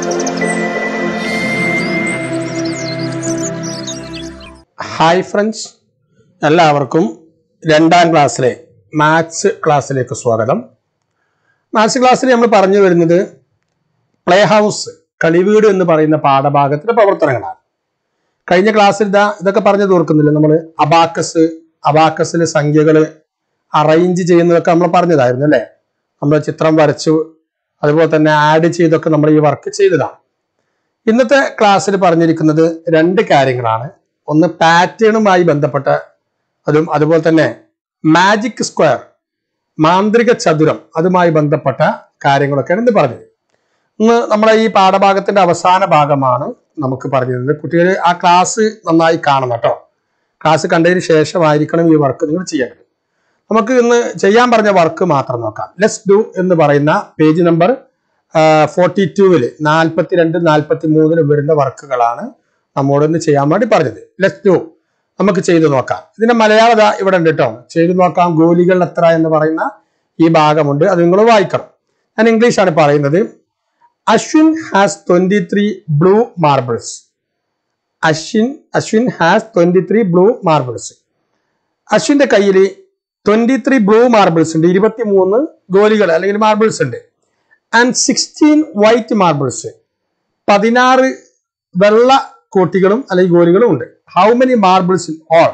hi friends എല്ലാവർക്കും രണ്ടാം ക്ലാസ്സിലെ മാത്സ് ക്ലാസ്സിലേക്ക് സ്വാഗതം മാത്സ് ക്ലാസ്സിൽ നമ്മൾ പറഞ്ഞു വരുന്നത് പ്ലേ ഹൗസ് കളിവീട് എന്ന് പറയുന്ന പാഠഭാഗത്തിന്റെ പ്രവർത്തനങ്ങളാണ് കഴിഞ്ഞ ക്ലാസ്സിൽ ഇതാ ഇതൊക്കെ പറഞ്ഞു തീർക്കുന്നില്ല നമ്മൾ അബാക്കസ് അബാക്കസിലെ സംഖ്യകൾ അറേഞ്ച് ചെയ്യുന്നതൊക്കെ നമ്മൾ പറഞ്ഞതായിരുന്നു അല്ലേ നമ്മൾ ചിത്രം വരച്ചു അതുപോലെ തന്നെ ആഡ് ചെയ്തൊക്കെ നമ്മൾ ഈ വർക്ക് ചെയ്തതാണ് ഇന്നത്തെ ക്ലാസ്സിൽ പറഞ്ഞിരിക്കുന്നത് രണ്ട് കാര്യങ്ങളാണ് ഒന്ന് പാറ്റേണുമായി ബന്ധപ്പെട്ട അതും അതുപോലെ തന്നെ മാജിക് സ്ക്വയർ മാന്ത്രിക ചതുരം അതുമായി ബന്ധപ്പെട്ട കാര്യങ്ങളൊക്കെയാണ് ഇന്ന് പറഞ്ഞത് ഇന്ന് നമ്മളെ ഈ പാഠഭാഗത്തിന്റെ അവസാന ഭാഗമാണ് നമുക്ക് പറഞ്ഞത് കുട്ടികൾ ആ ക്ലാസ് നന്നായി കാണണം കേട്ടോ ക്ലാസ് കണ്ടതിന് ശേഷമായിരിക്കണം ഈ വർക്ക് നിങ്ങൾ ചെയ്യേണ്ടത് നമുക്ക് ഇന്ന് ചെയ്യാൻ പറഞ്ഞ വർക്ക് മാത്രം നോക്കാം ലെറ്റ്സ് ഡു എന്ന് പറയുന്ന പേജ് നമ്പർ ഫോർട്ടി ടൂവില് നാൽപ്പത്തിരണ്ട് നാൽപ്പത്തി മൂന്നില് വരുന്ന വർക്കുകളാണ് നമ്മോട് ഇന്ന് ചെയ്യാൻ വേണ്ടി പറഞ്ഞത് ലെറ്റ്സ് ഡു നമുക്ക് ചെയ്തു നോക്കാം ഇതിന്റെ മലയാളത ഇവിടെ ഉണ്ട് കേട്ടോ ചെയ്തു നോക്കാം ഗോലികൾ എത്ര എന്ന് പറയുന്ന ഈ ഭാഗമുണ്ട് അത് നിങ്ങൾ വായിക്കണം ഞാൻ ഇംഗ്ലീഷാണ് പറയുന്നത് Ashwin has twenty three blue marbles Ashwin Ashwin has twenty three blue marbles അശ്വിന്റെ കയ്യിൽ ട്വന്റി ത്രീ ബ്ലൂ മാർബിൾസ് ഉണ്ട് ഇരുപത്തി മൂന്ന് ഗോലികൾ അല്ലെങ്കിൽ മാർബിൾസ് ഉണ്ട് ആൻഡ് സിക്സ്റ്റീൻ വൈറ്റ് മാർബിൾസ് പതിനാറ് വെള്ള കോട്ടികളും അല്ലെങ്കിൽ ഗോലികളും ഉണ്ട് how many marbles in all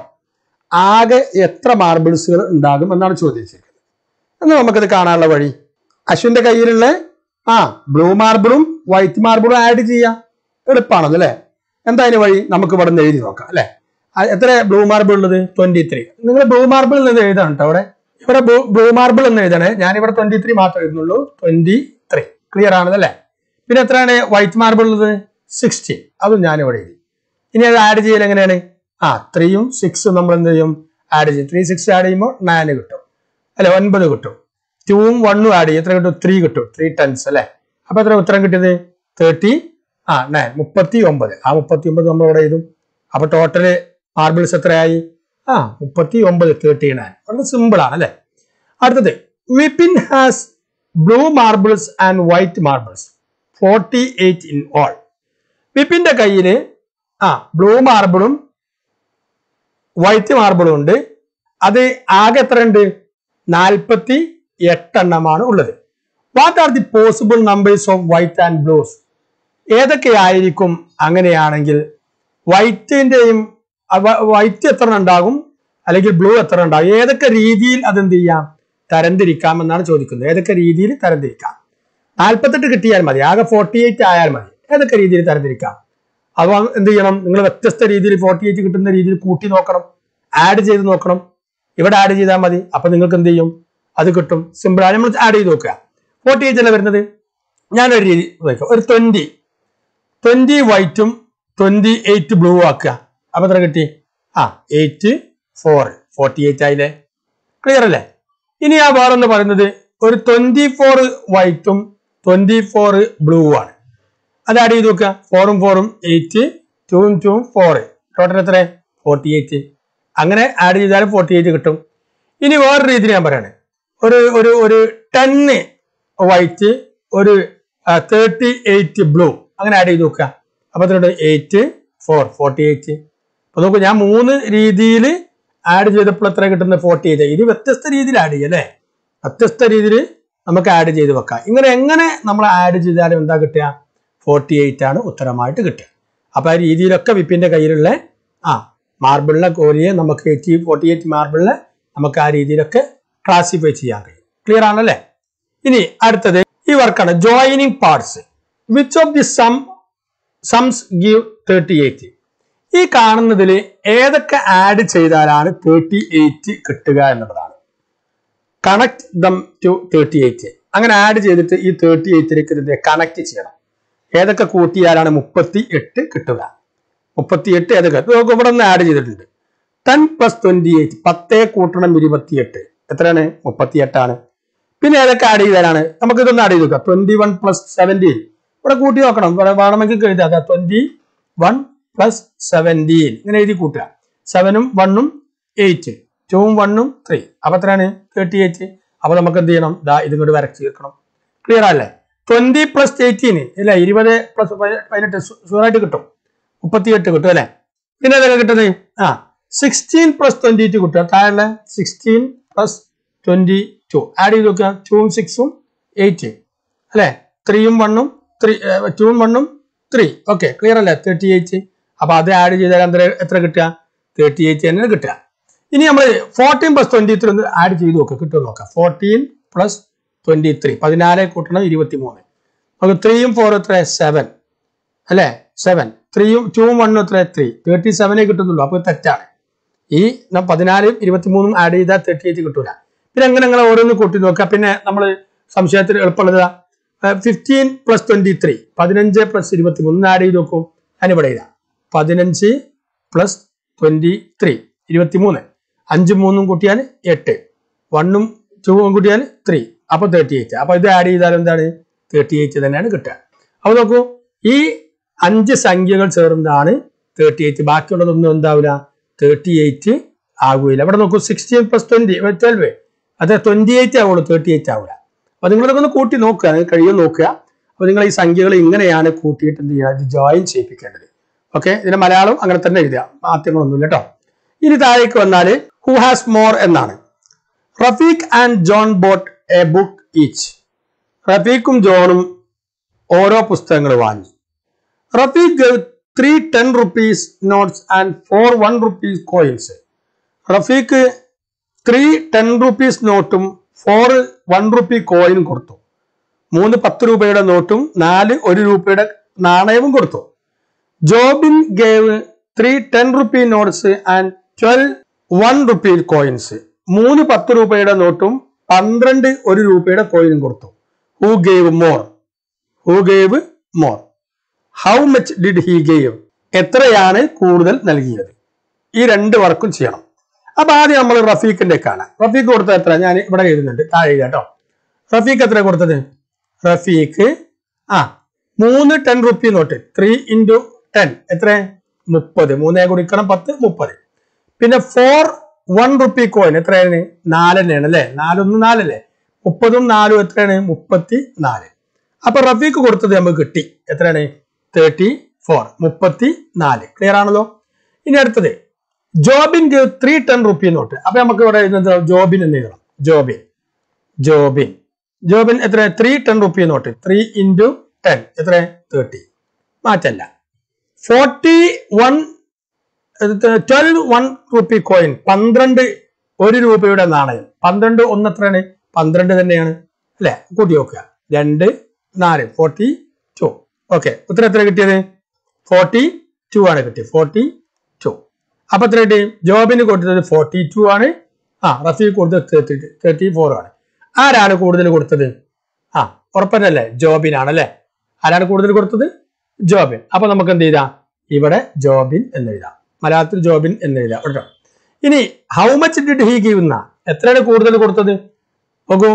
ആകെ എത്ര മാർബിൾസുകൾ ഉണ്ടാകും എന്നാണ് ചോദിച്ചിരിക്കുന്നത് എന്ന് നമുക്കത് കാണാനുള്ള വഴി അശ്വിന്റെ കയ്യിലുള്ള ആ ബ്ലൂ മാർബിളും വൈറ്റ് മാർബിളും ആഡ് ചെയ്യാം എളുപ്പമാണത് അല്ലേ എന്താ അതിന് വഴി നമുക്ക് ഇവിടെ നിന്ന് എഴുതി നോക്കാം അല്ലേ ആ, എത്ര ബ്ലൂ മാർബിൾ ഉള്ളത് ട്വന്റി ത്രീ നിങ്ങൾ ബ്ലൂ മാർബിൾ എന്ന് എഴുതണം കേട്ടോ അവിടെ ഇവിടെ ബ്ലൂ മാർബിൾ എന്ന് എഴുതണേ ഞാനിവിടെ ട്വന്റി ത്രീ മാത്രമേ എഴുതുന്നുള്ളൂ ട്വന്റി ത്രീ ക്ലിയർ ആണതല്ലേ പിന്നെ എത്രയാണ് വൈറ്റ് മാർബിൾ ഉള്ളത് സിക്സ്റ്റി അതും ഞാനിവിടെ എഴുതി ഇനി അത് ആഡ് ചെയ്യൽ എങ്ങനെയാണ് ആ ത്രീയും സിക്സും നമ്മൾ എന്ത് ചെയ്യും ആഡ് ചെയ്യും ത്രീ സിക്സ് ആഡ് ചെയ്യുമ്പോൾ നയന് കിട്ടും അല്ലെ ഒൻപത് കിട്ടും ടൂവും വണ്ണും ആഡ് ചെയ്യും എത്ര കിട്ടും ത്രീ കിട്ടും ത്രീ ടെൻസ് അല്ലെ അപ്പൊ എത്ര ഉത്തരം കിട്ടിയത് തേർട്ടി ആ നയൻ മുപ്പത്തി ഒമ്പത് ആ മുപ്പത്തി ഒമ്പത് നമ്മൾ ഇവിടെ എഴുതും അപ്പൊ ടോട്ടല് മാർബിൾസ് എത്രയായി ആ മുപ്പത്തി ഒമ്പത് തേർട്ടി നയൻ വളരെ സിമ്പിൾ ആണ് അല്ലെ അടുത്തത് Vipin has blue marbles and white marbles forty eight in all വിപിന്റെ കയ്യില് ആ ബ്ലൂ മാർബിളും വൈറ്റ് മാർബിളും ഉണ്ട് അത് ആകെ എത്ര ഉണ്ട് നാൽപ്പത്തി എട്ടെണ്ണമാണ് ഉള്ളത് what are the possible numbers of white and blues ഏതൊക്കെ ആയിരിക്കും അങ്ങനെയാണെങ്കിൽ വൈറ്റിന്റെയും വൈറ്റ് എത്ര ഉണ്ടാകും അല്ലെങ്കിൽ ബ്ലൂ എത്ര ഉണ്ടാകും ഏതൊക്കെ രീതിയിൽ അതെന്ത് ചെയ്യാം തരംതിരിക്കാം എന്നാണ് ചോദിക്കുന്നത് ഏതൊക്കെ രീതിയിൽ തരംതിരിക്കാം നാൽപ്പത്തെട്ട് കിട്ടിയാൽ മതി ആകെ ഫോർട്ടി എയ്റ്റ് ആയാൽ മതി ഏതൊക്കെ രീതിയിൽ തരംതിരിക്കാം അപ്പൊ എന്ത് ചെയ്യണം നിങ്ങൾ വ്യത്യസ്ത രീതിയിൽ ഫോർട്ടി എയ്റ്റ് കിട്ടുന്ന രീതിയിൽ കൂട്ടി നോക്കണം ആഡ് ചെയ്ത് നോക്കണം ഇവിടെ ആഡ് ചെയ്താൽ മതി അപ്പൊ നിങ്ങൾക്ക് എന്ത് ചെയ്യും അത് കിട്ടും സിമ്പിൾ ആണ് നമ്മൾ ആഡ് ചെയ്ത് നോക്കുക ഫോർട്ടി എയ്റ്റ് അല്ലേ വരുന്നത് ഞാനൊരു രീതി നോക്കാം ഒരു ട്വന്റി ട്വന്റി വൈറ്റും ട്വന്റി എയ്റ്റ് ബ്ലൂ ആക്കുക അപ്പൊ എത്ര കിട്ടി ആ എയ്റ്റ് ഫോർ ഫോർട്ടി എയ്റ്റ് ആയില്ലേ ക്ലിയർ അല്ലേ ഇനി ആ വേറൊന്ന് പറയുന്നത് ഒരു ട്വന്റി ഫോർ വൈറ്റും ട്വന്റി ഫോർ ബ്ലൂ ആണ് അത് ആഡ് ചെയ്ത് നോക്കുക ഫോറും ഫോറും എയ്റ്റ് ടൂവും ടൂവും ഫോർ ടോട്ടൽ എത്ര ഫോർട്ടി എയ്റ്റ് അങ്ങനെ ആഡ് ചെയ്താലും ഫോർട്ടി എയ്റ്റ് കിട്ടും ഇനി വേറൊരു രീതിയിൽ ഞാൻ പറയണേ ഒരു ഒരു ഒരു ടെന്ന് വൈറ്റ് ഒരു തേർട്ടി എയ്റ്റ് ബ്ലൂ അങ്ങനെ ആഡ് ചെയ്ത് നോക്കുക അപ്പൊ എത്രയുണ്ട് എയ്റ്റ് ഫോർ ഫോർട്ടി എയ്റ്റ് അപ്പൊ നോക്കൂ ഞാൻ മൂന്ന് രീതിയിൽ ആഡ് ചെയ്തപ്പോൾ എത്ര കിട്ടുന്നത് ഫോർട്ടി എയ്റ്റ് ഇത് വ്യത്യസ്ത രീതിയിൽ ആഡ് ചെയ്യും അല്ലേ വ്യത്യസ്ത രീതിയിൽ നമുക്ക് ആഡ് ചെയ്ത് വെക്കാം ഇങ്ങനെ എങ്ങനെ നമ്മൾ ആഡ് ചെയ്താലും എന്താ കിട്ടുക ഫോർട്ടി എയ്റ്റ് ആണ് ഉത്തരമായിട്ട് കിട്ടുക അപ്പൊ ആ രീതിയിലൊക്കെ വിപ്പിന്റെ കയ്യിലുള്ള ആ മാർബിളിലെ കോലിയെ നമുക്ക് എയ്റ്റി ഫോർട്ടി എയ്റ്റ് മാർബിളിലെ നമുക്ക് ആ രീതിയിലൊക്കെ ക്ലാസിഫൈ ചെയ്യാൻ കഴിയും ക്ലിയർ ആണല്ലേ ഇനി അടുത്തത് ഈ വർക്കാണ് joining parts which of the sum sums give thirty eight ഈ കാണുന്നതിൽ ഏതൊക്കെ ആഡ് ചെയ്താലാണ് തേർട്ടി എയ്റ്റ് കിട്ടുക എന്നുള്ളതാണ് connect them to thirty eight അങ്ങനെ ആഡ് ചെയ്തിട്ട് ഈ തേർട്ടി എയ്റ്റിലേക്ക് ഇതിന്റെ കണക്ട് ചെയ്യണം ഏതൊക്കെ കൂട്ടിയാലാണ് മുപ്പത്തി എട്ട് കിട്ടുക മുപ്പത്തി എട്ട് ഏതൊക്കെ ഇത് നോക്കൂ, ഇവിടെ നിന്ന് ആഡ് ചെയ്തിട്ടുണ്ട് ടെൻ പ്ലസ് ട്വന്റി എയ്റ്റ് പത്തേ കൂട്ടണം ഇരുപത്തിയെട്ട് എത്രയാണ് മുപ്പത്തി എട്ടാണ് പിന്നെ ഏതൊക്കെ ആഡ് ചെയ്താലാണ് നമുക്ക് ഇതൊന്ന് ആഡ് ചെയ്ത് നോക്കാം ട്വന്റി വൺ പ്ലസ് സെവൻറ്റീൻ ഇവിടെ കൂട്ടി നോക്കണം ഇവിടെ വേണമെങ്കിൽ എഴുതാം ട്വന്റി വൺ പ്ലസ് സെവൻറ്റീൻ ഇങ്ങനെ എഴുതി കൂട്ടുക സെവനും വണ്ണും എയ്റ്റ് ടൂവും വണ്ണും ത്രീ അപ്പൊ എത്രയാണ് തേർട്ടി എയ്റ്റ് അപ്പൊ നമുക്ക് എന്ത് ചെയ്യണം ദാ ഇതും കൂടി വരച്ച് ചേർക്കണം ക്ലിയർ അല്ലേ ട്വന്റി പ്ലസ് എയ്റ്റീന് അല്ലെ ഇരുപത് പ്ലസ് പതിനെട്ട് ഷുവറായിട്ട് കിട്ടും മുപ്പത്തിയെട്ട് കിട്ടും അല്ലെ പിന്നെ ഏതൊക്കെ കിട്ടുന്നത് ആ സിക്സ്റ്റീൻ പ്ലസ് ട്വന്റി ടു കിട്ടുക താഴെ sixteen plus twenty two add ചെയ്ത് നോക്കുക ടൂവും സിക്സും എയ്റ്റ് അല്ലെ ത്രീയും വണ്ണും ത്രീ ടൂവും വണ്ണും ത്രീ ഓക്കെ ക്ലിയർ അല്ലേ തേർട്ടി എയ്റ്റ് അപ്പൊ അത് ആഡ് ചെയ്താൽ എത്ര എത്ര കിട്ടുക തേർട്ടി എയ്റ്റ് തന്നെയാണ് കിട്ടുക ഇനി നമ്മൾ ഫോർട്ടീൻ പ്ലസ് ട്വന്റി ത്രീ ഒന്ന് ആഡ് ചെയ്ത് നോക്കുക കിട്ടും നോക്കാം ഫോർട്ടീൻ പ്ലസ് ട്വന്റി ത്രീ പതിനാല് കൂട്ടണം ഇരുപത്തി മൂന്ന് നമുക്ക് ത്രീയും ഫോറും എത്ര സെവൻ അല്ലേ സെവൻ ത്രീയും ടൂവും വണ്ണും എത്ര ത്രീ തേർട്ടി സെവനേ കിട്ടുന്നുള്ളൂ അപ്പോൾ തെറ്റാണ് ഈ ന- പതിനാലും ഇരുപത്തിമൂന്നും ആഡ് ചെയ്താൽ തേർട്ടി എയ്റ്റ് കിട്ടൂല പിന്നെ അങ്ങനെ അങ്ങനെ ഓരോന്ന് കൂട്ടി നോക്കുക പിന്നെ നമ്മൾ സംശയത്തിന് എളുപ്പമുള്ളത് ഫിഫ്റ്റീൻ പ്ലസ് ട്വന്റി ത്രീ പതിനഞ്ച് പ്ലസ് ഇരുപത്തി മൂന്ന് ആഡ് ചെയ്ത് നോക്കും ഞാനിവിടെ ഇതാ പതിനഞ്ച് പ്ലസ് ട്വന്റി ത്രീ ഇരുപത്തി മൂന്ന് അഞ്ചും മൂന്നും കൂട്ടിയാൽ എട്ട് വണ്ണും ടൂവും കൂട്ടിയാൽ ത്രീ അപ്പൊ തേർട്ടി എയ്റ്റ് അപ്പൊ ഇത് ആഡ് ചെയ്താൽ എന്താണ് തേർട്ടി എയ്റ്റ് തന്നെയാണ് കിട്ടുക അപ്പൊ നോക്കൂ ഈ അഞ്ച് സംഖ്യകൾ ചേർന്നതാണ് തേർട്ടി എയ്റ്റ് ബാക്കിയുള്ളതൊന്നും എന്താവില്ല തേർട്ടി എയ്റ്റ് ആകൂല ഇവിടെ നോക്കൂ സിക്സ്റ്റീൻ പ്ലസ് ട്വന്റി ട്വൽവ് അത് ട്വന്റി എയ്റ്റ് ആവുള്ളൂ തേർട്ടി എയ്റ്റ് ആവില്ല അപ്പൊ നിങ്ങളിതൊക്കെ ഒന്ന് കൂട്ടി നോക്കുക നിങ്ങൾക്ക് കഴിയും നോക്കുക അപ്പൊ നിങ്ങൾ ഈ സംഖ്യകൾ ഇങ്ങനെയാണ് കൂട്ടിയിട്ട് എന്ത് ചെയ്യുക ഇത് ജോയിൻ ചെയ്യിപ്പിക്കേണ്ടത് ഓക്കെ ഇതിന്റെ മലയാളം അങ്ങനെ തന്നെ എഴുതുക മാറ്റങ്ങളൊന്നുമില്ല കേട്ടോ ഇനി താഴേക്ക് വന്നാൽ ഹു ഹാസ് മോർ എന്നാണ് Rafiq and John bought a book each റഫീഖും ജോണും ഓരോ പുസ്തകങ്ങൾ വാങ്ങി Rafiq gave three ten rupees notes and four one rupees coins Rafiq three ten rupees നോട്ടും ഫോർ വൺ റുപ്പി കോയിനും കൊടുത്തു മൂന്ന് പത്ത് രൂപയുടെ നോട്ടും നാല് ഒരു രൂപയുടെ നാണയവും കൊടുത്തു Jobin gave three ten rupee notes and twelve one rupee coins മൂന്ന് പത്ത് രൂപയുടെ നോട്ടും പന്ത്രണ്ട് ഒരു രൂപയുടെ കോയിനും കൊടുത്തു who gave more who gave more how much did he gave എത്രയാണ് കൂടുതൽ നൽകിയത് ഈ രണ്ട് വർക്കും ചെയ്യണം അപ്പൊ ആദ്യം നമ്മൾ റഫീഖിന്റെ കാണാം റഫീഖ് കൊടുത്തത് എത്ര ഞാൻ ഇവിടെ എഴുതുന്നുണ്ട് താഴെ എഴുതാം കേട്ടോ റഫീഖ് എത്ര കൊടുത്തത് റഫീഖ് ആ മൂന്ന് ten rupee note three into ten എത്ര മുപ്പത് മൂന്നേ കുടിക്കണം പത്ത് മുപ്പത് പിന്നെ ഫോർ വൺ റുപ്പി കോയിൻ എത്രയാണ് നാല് തന്നെയാണ് അല്ലേ നാലൊന്ന് നാലല്ലേ മുപ്പതും നാലും എത്രയാണ് മുപ്പത്തി നാല് അപ്പൊ റഫീഖ് കൊടുത്തത് നമുക്ക് കിട്ടി എത്രയാണ് തേർട്ടി ഫോർ മുപ്പത്തി നാല് ക്ലിയർ ആണല്ലോ ഇനി അടുത്തത് Jobin three ten rupee note അപ്പൊ നമുക്ക് ഇവിടെ എഴുതുന്നത് ജോബിൻ എന്ന് എഴുതണം ജോബിൻ ജോബിൻ ജോബിൻ എത്ര three ten rupee note three into ten എത്ര തേർട്ടി മാറ്റല്ല forty one twelve one rupee coin പന്ത്രണ്ട് ഒരു രൂപയുടെ നാണയം പന്ത്രണ്ട് ഒന്ന് എത്രയാണ് പന്ത്രണ്ട് തന്നെയാണ് അല്ലെ കൂട്ടി നോക്കുക രണ്ട് നാല് ഫോർട്ടി ടു ഓക്കെ ഉത്തരം എത്ര കിട്ടിയത് ഫോർട്ടി ടു ആണ് കിട്ടിയത് ഫോർട്ടി ടു അപ്പൊ എത്ര കിട്ടി ജോബിന് കൊടുത്തത് ഫോർട്ടി ടു ആണ് ആ റഫീഖ് കൊടുത്തത് തേർട്ടി തേർട്ടി ഫോർ ആണ് ആരാണ് കൂടുതൽ കൊടുത്തത് ആ ഉറപ്പന്നല്ലേ ജോബിനാണ് അല്ലേ ആരാണ് കൂടുതൽ കൊടുത്തത് ജോബിൻ അപ്പൊ നമുക്ക് എന്ത് ചെയ്താം ഇവിടെ ജോബിൻ എന്ന് എഴുതാം മലയാളത്തിൽ ജോബിൻ എന്ന് എഴുതാം കേട്ടോ ഇനി how much did he give എന്ന എത്രയാണ് കൂടുതൽ കൊടുത്തത് നോക്കൂ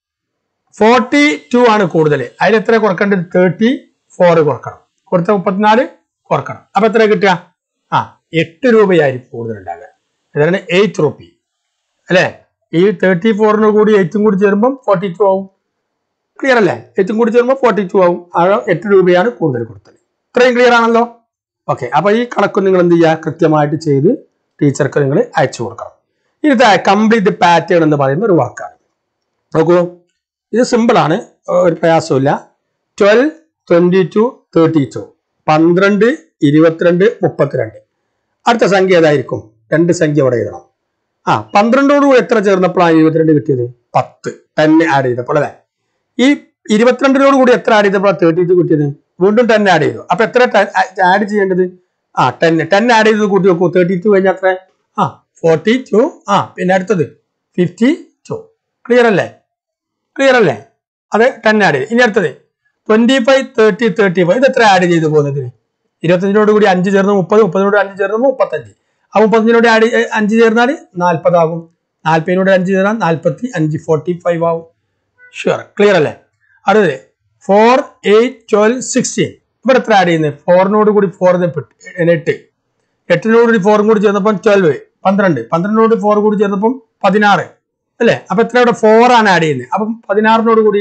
ഫോർട്ടി ടു ആണ് കൂടുതൽ അതിൽ എത്ര കുറക്കേണ്ടത് തേർട്ടി ഫോർ കുറക്കണം കൊടുത്ത മുപ്പത്തിനാല് കുറക്കണം അപ്പൊ എത്ര കിട്ടുക ആ എട്ട് രൂപയായിരിക്കും കൂടുതൽ ഉണ്ടാകുക അതാണ് എയ്റ്റ് റുപ്പി അല്ലേ ഈ തേർട്ടി ഫോറിന് കൂടി എയ്റ്റും കൂടി ചേരുമ്പം ഫോർട്ടി ടു ആവും ക്ലിയർ അല്ലേ എയ്റ്റും കൂടി ചേരുമ്പോൾ ഫോർട്ടി ടു ആവും ആ എട്ട് രൂപയാണ് കൂടുതൽ കൊടുത്തത് ഇത്രയും ക്ലിയർ ആണല്ലോ ഓക്കെ അപ്പൊ ഈ കണക്ക് നിങ്ങൾ എന്ത് ചെയ്യുക കൃത്യമായിട്ട് ചെയ്ത് ടീച്ചർക്ക് നിങ്ങൾ അയച്ചു കൊടുക്കണം ഇത് കംപ്ലീറ്റ് പാറ്റേൺ എന്ന് പറയുന്ന ഒരു വാക്കാണ് നോക്കൂ ഇത് സിമ്പിൾ ആണ് ഒരു പ്രയാസമില്ല twelve twenty two thirty two പന്ത്രണ്ട് ഇരുപത്തിരണ്ട് മുപ്പത്തിരണ്ട് അടുത്ത സംഖ്യ ഏതായിരിക്കും രണ്ട് സംഖ്യ ഇവിടെ എഴുതണം ആ പന്ത്രണ്ടോട് കൂടി എത്ര ചേർന്നപ്പോഴാണ് ഇരുപത്തിരണ്ട് കിട്ടിയത് പത്ത് ടെൻ ആഡ് ചെയ്തപ്പോൾ അല്ലേ ഈ ഇരുപത്തിരണ്ടിനോട് കൂടി എത്ര ആഡ് ചെയ്തപ്പോഴാണ് തേർട്ടി ടു കിട്ടിയത് വീണ്ടും ടെൻ ആഡ് ചെയ്തു അപ്പൊ എത്ര ആഡ് ചെയ്യേണ്ടത് ആ ടെൻ ടെൻ ആഡ് ചെയ്തത് കൂട്ടി നോക്കൂ തേർട്ടി ടു കഴിഞ്ഞാൽ എത്ര ആ ഫോർട്ടി ടു ആ പിന്നെ അടുത്തത് ഫിഫ്റ്റി ടു ക്ലിയർ അല്ലേ ക്ലിയർ അല്ലേ അത് ടെൻ ആഡ് ചെയ്ത് ഇനി അടുത്തത് twenty five thirty thirty five ഇത് എത്ര ആഡ് ചെയ്ത് പോകുന്നത് ഇരുപത്തഞ്ചിനോട് കൂടി അഞ്ച് ചേർന്ന് മുപ്പത് മുപ്പതിനോട് അഞ്ച് ചേർന്ന് മുപ്പത്തഞ്ച് ആ മുപ്പത്തഞ്ചിനോട് ആഡ് അഞ്ച് ചേർന്നാൽ നാൽപ്പതാകും നാൽപ്പതിനോട് അഞ്ച് ചേർന്നാൽ നാൽപ്പത്തി അഞ്ച് ഫോർട്ടി ഫൈവ് ആവും ഷുവർ ക്ലിയർ അല്ലേ അടുത്തത് ഫോർ എയ്റ്റ് ട്വൽവ് സിക്സ്റ്റീൻ ഇവിടെ എത്ര ആഡ് ചെയ്യുന്നത് ഫോറിനോട് കൂടി ഫോർ എട്ട് എട്ടിനോട് കൂടി ഫോറും കൂടി ചേർന്നപ്പം ട്വൽവ് പന്ത്രണ്ട് പന്ത്രണ്ടിനോട് ഫോർ കൂടി ചേർന്നപ്പം പതിനാറ് അല്ലേ അപ്പൊ എത്ര ഇവിടെ ഫോർ ആണ് ആഡ് ചെയ്യുന്നത് അപ്പം പതിനാറിനോട് കൂടി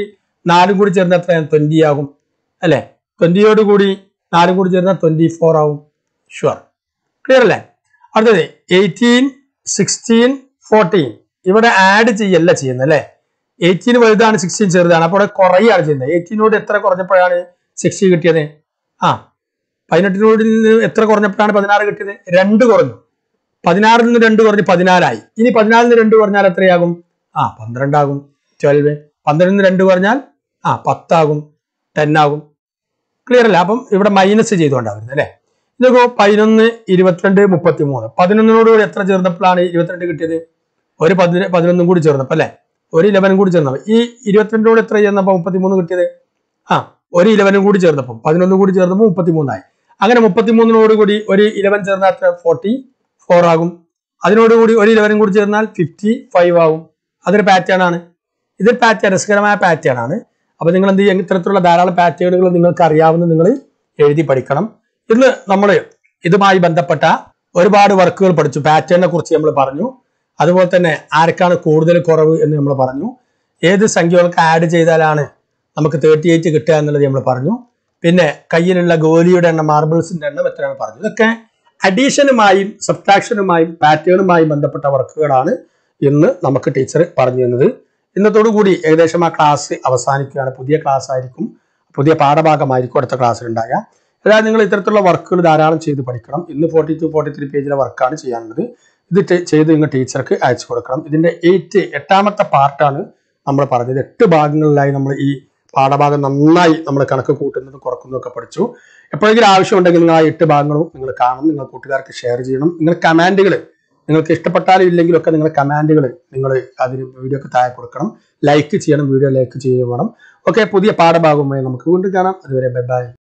നാലും കൂടി ചേർന്ന് എത്രയാണ് ട്വന്റി ആകും അല്ലേ ട്വന്റിയോട് കൂടി നാലും കൂടി ചേർന്നാൽ ട്വന്റി ഫോർ ആവും ഷുവർ ക്ലിയർ അല്ലേ അടുത്തത് എയ്റ്റീൻ സിക്സ്റ്റീൻ ഫോർട്ടീൻ ഇവിടെ ആഡ് ചെയ്യല്ല ചെയ്യുന്നത് അല്ലേ എയ്റ്റീൻ വലുതാണ് സിക്സ്റ്റീൻ ചെറുതാണ് അപ്പോൾ ഇവിടെ കുറയാണ് ചെയ്യുന്നത് എയ്റ്റീനോട് എത്ര കുറഞ്ഞപ്പോഴാണ് സിക്സ്റ്റി കിട്ടിയത് ആ പതിനെട്ടിനോട് നിന്ന് എത്ര കുറഞ്ഞപ്പോഴാണ് പതിനാറ് കിട്ടിയത് രണ്ട് കുറഞ്ഞു പതിനാറിൽ നിന്ന് രണ്ട് കുറഞ്ഞ് പതിനാലായി ഇനി പതിനാലിൽ നിന്ന് രണ്ട് കുറഞ്ഞാൽ എത്രയാകും ആ പന്ത്രണ്ടാകും ട്വൽവ് പന്ത്രണ്ടിൽ നിന്ന് രണ്ട് കുറഞ്ഞാൽ ആ പത്താകും ടെൻ ആകും ക്ലിയർ അല്ല അപ്പം ഇവിടെ മൈനസ് ചെയ്തുകൊണ്ടാണ് വരുന്നത് അല്ലേ ഇതൊക്കെ പതിനൊന്ന് ഇരുപത്തിരണ്ട് മുപ്പത്തി മൂന്ന് പതിനൊന്നിനോട് കൂടി എത്ര ചേർന്നപ്പോഴാണ് ഇരുപത്തിരണ്ട് കിട്ടിയത് ഒരു പതിന പതിനൊന്നും കൂടി ചേർന്നപ്പോൾ അല്ലേ ഒരു ഇലവനും കൂടി ചേർന്നപ്പോൾ ഈ ഇരുപത്തിരണ്ടിനോട് എത്ര ചേർന്നപ്പോൾ മുപ്പത്തിമൂന്ന് കിട്ടിയത് ആ ഒരു ഇലവനും കൂടി ചേർന്നപ്പോൾ പതിനൊന്നും കൂടി ചേർന്നപ്പോൾ മുപ്പത്തിമൂന്നായി അങ്ങനെ മുപ്പത്തിമൂന്നിനോട് കൂടി ഒരു ഇലവൻ ചേർന്നാൽ എത്ര ഫോർട്ടി ഫോർ ആകും അതിനോടുകൂടി ഒരു ഇലവനും കൂടി ചേർന്നാൽ ഫിഫ്റ്റി ഫൈവ് ആകും അതൊരു പാറ്റേൺ ആണ് ഇതൊരു പാറ്റേൺ രസകരമായ പാറ്റേൺ ആണ് അപ്പൊ നിങ്ങൾ എന്ത് ചെയ്യും ഇത്തരത്തിലുള്ള ധാരാളം പാറ്റേണുകൾ നിങ്ങൾക്ക് അറിയാവുന്ന നിങ്ങൾ എഴുതി പഠിക്കണം ഇന്ന് നമ്മൾ ഇതുമായി ബന്ധപ്പെട്ട ഒരുപാട് വർക്കുകൾ പഠിച്ചു പാറ്റേണിനെ കുറിച്ച് നമ്മൾ പറഞ്ഞു അതുപോലെ തന്നെ ആർക്കാണ് കൂടുതൽ കുറവ് എന്ന് നമ്മൾ പറഞ്ഞു ഏത് സംഖ്യകൾക്ക് ആഡ് ചെയ്താലാണ് നമുക്ക് തേർട്ടി എയ്റ്റ് കിട്ടുക എന്നുള്ളത് നമ്മൾ പറഞ്ഞു പിന്നെ കയ്യിലുള്ള ഗോലിയുടെ എണ്ണം മാർബിൾസിന്റെ എണ്ണം എത്രയാണ് പറഞ്ഞു ഇതൊക്കെ അഡീഷനുമായും സബ്ട്രാക്ഷനുമായും പാറ്റേണുമായും ബന്ധപ്പെട്ട വർക്കുകളാണ് ഇന്ന് നമുക്ക് ടീച്ചർ പറഞ്ഞു തന്നത് ഇന്നത്തോടു കൂടി ഏകദേശം ആ ക്ലാസ് അവസാനിക്കുകയാണ് പുതിയ ക്ലാസ് ആയിരിക്കും പുതിയ പാഠഭാഗമായിരിക്കും അടുത്ത ക്ലാസ്സിൽ ഉണ്ടാകുക അതായത് നിങ്ങൾ ഇത്തരത്തിലുള്ള വർക്കുകൾ ധാരാളം ചെയ്ത് പഠിക്കണം ഇന്ന് ഫോർട്ടി ടു ഫോർട്ടി ത്രീ പേജിലെ വർക്കാണ് ചെയ്യാനുള്ളത് ഇത് ടെ- ചെയ്ത് നിങ്ങൾ ടീച്ചർക്ക് അയച്ചു കൊടുക്കണം ഇതിന്റെ എയ്റ്റ് എട്ടാമത്തെ പാർട്ടാണ് നമ്മൾ പറഞ്ഞത് എട്ട് ഭാഗങ്ങളിലായി നമ്മൾ ഈ പാഠഭാഗം നന്നായി നമ്മൾ കണക്ക് കൂട്ടുന്നതും കുറക്കുന്നതും ഒക്കെ പഠിച്ചു എപ്പോഴെങ്കിലും ആവശ്യമുണ്ടെങ്കിൽ നിങ്ങൾ ആ എട്ട് ഭാഗങ്ങളും നിങ്ങൾ കാണണം നിങ്ങൾ കൂട്ടുകാർക്ക് ഷെയർ ചെയ്യണം നിങ്ങൾ കമാൻഡുകൾ നിങ്ങൾക്ക് ഇഷ്ടപ്പെട്ടാലും ഇല്ലെങ്കിലും ഒക്കെ നിങ്ങൾ കമാൻഡുകൾ നിങ്ങൾ അതിന് വീഡിയോക്ക് താഴെ കൊടുക്കണം ലൈക്ക് ചെയ്യണം വീഡിയോ ലൈക്ക് ചെയ്യണം ഓക്കെ പുതിയ പാഠഭാഗവുമായി നമുക്ക് വീണ്ടും കാണാം അതുവരെ ബൈ ബൈ